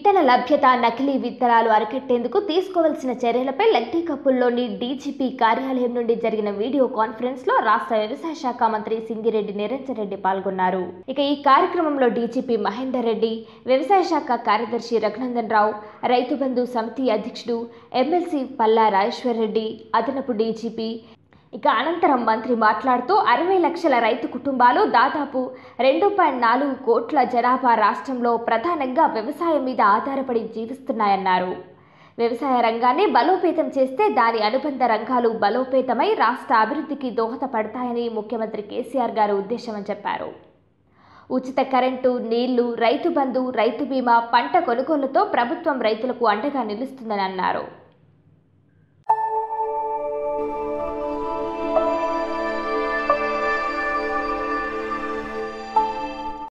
విత్తన లభ్యత నకిలీ విత్తనాలు అరికట్టేందుకు తీసుకోవాల్సిన చర్యలపై లక్టీకప్పుల్లోని డీజీపీ కార్యాలయం నుండి జరిగిన వీడియో కాన్ఫరెన్స్ లో రాష్ట్ర వ్యవసాయ శాఖ మంత్రి సింగిరెడ్డి నిరంజన్ రెడ్డి పాల్గొన్నారు ఇక ఈ కార్యక్రమంలో డీజీపీ మహేందర్ రెడ్డి వ్యవసాయ శాఖ కార్యదర్శి రఘునందన్ రావు రైతు బంధు సమితి అధ్యక్షుడు ఎమ్మెల్సీ పల్లా రాజేశ్వర్ రెడ్డి అదనపు డీజీపీ ఇక అనంతరం మంత్రి మాట్లాడుతూ అరవై లక్షల రైతు కుటుంబాలు దాదాపు రెండు పాయింట్ నాలుగు కోట్ల జనాభా రాష్ట్రంలో ప్రధానంగా వ్యవసాయం మీద ఆధారపడి జీవిస్తున్నాయన్నారు వ్యవసాయ రంగాన్ని బలోపేతం చేస్తే దాని అనుబంధ రంగాలు బలోపేతమై రాష్ట్ర అభివృద్ధికి దోహదపడతాయని ముఖ్యమంత్రి కేసీఆర్ గారు ఉద్దేశమని చెప్పారు ఉచిత కరెంటు నీళ్లు రైతు బంధు రైతు బీమా పంట కొనుగోలుతో ప్రభుత్వం రైతులకు అండగా నిలుస్తుందని అన్నారు